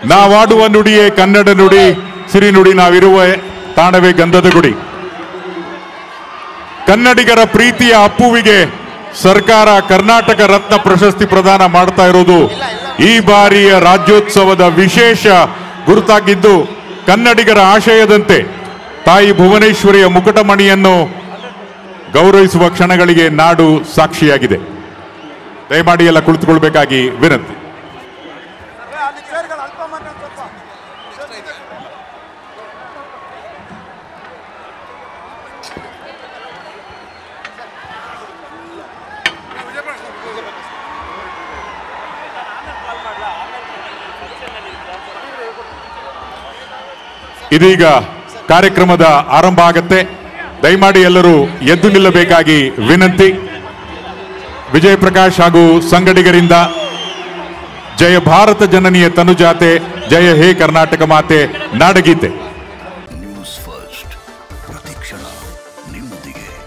ನಾವಾಡುವ ನುಡಿಯೇ ಕನ್ನಡ ನುಡಿ ಸಿರಿ ನುಡಿ ನಾವಿರುವ ತಾಣವೇ ಗಂಧದ ಗುಡಿ ಕನ್ನಡಿಗರ ಪ್ರೀತಿಯ ಅಪ್ಪುವಿಗೆ ಸರ್ಕಾರ ಕರ್ನಾಟಕ ರತ್ನ ಪ್ರಶಸ್ತಿ ಪ್ರದಾನ ಮಾಡ್ತಾ ಇರೋದು ಈ ಬಾರಿಯ ರಾಜ್ಯೋತ್ಸವದ ವಿಶೇಷ ಗುರುತಾಗಿದ್ದು ಕನ್ನಡಿಗರ ಆಶಯದಂತೆ ತಾಯಿ ಭುವನೇಶ್ವರಿಯ ಮುಕುಟಮಣಿಯನ್ನು ಗೌರವಿಸುವ ಕ್ಷಣಗಳಿಗೆ ನಾಡು ಸಾಕ್ಷಿಯಾಗಿದೆ ದಯಮಾಡಿ ಎಲ್ಲ ಕುಳಿತುಕೊಳ್ಬೇಕಾಗಿ ವಿನಂತಿ ಇದೀಗ ಕಾರ್ಯಕ್ರಮದ ಆರಂಭ ಆಗತ್ತೆ ದಯಮಾಡಿ ಎಲ್ಲರೂ ಎದ್ದು ನಿಲ್ಲಬೇಕಾಗಿ ವಿನಂತಿ ವಿಜಯ ಪ್ರಕಾಶ್ ಹಾಗೂ ಸಂಗಡಿಗರಿಂದ ಜಯ ಭಾರತ ಜನನಿಯ ತನುಜಾತೆ ಜಯ ಹೇ ಕರ್ನಾಟಕ ಮಾತೆ ನಾಡಗೀತೆ ನ್ಯೂಸ್ ಫಸ್ಟ್ ಪ್ರತಿಕ್ಷಣ ನಿಮ್ಮೊಂದಿಗೆ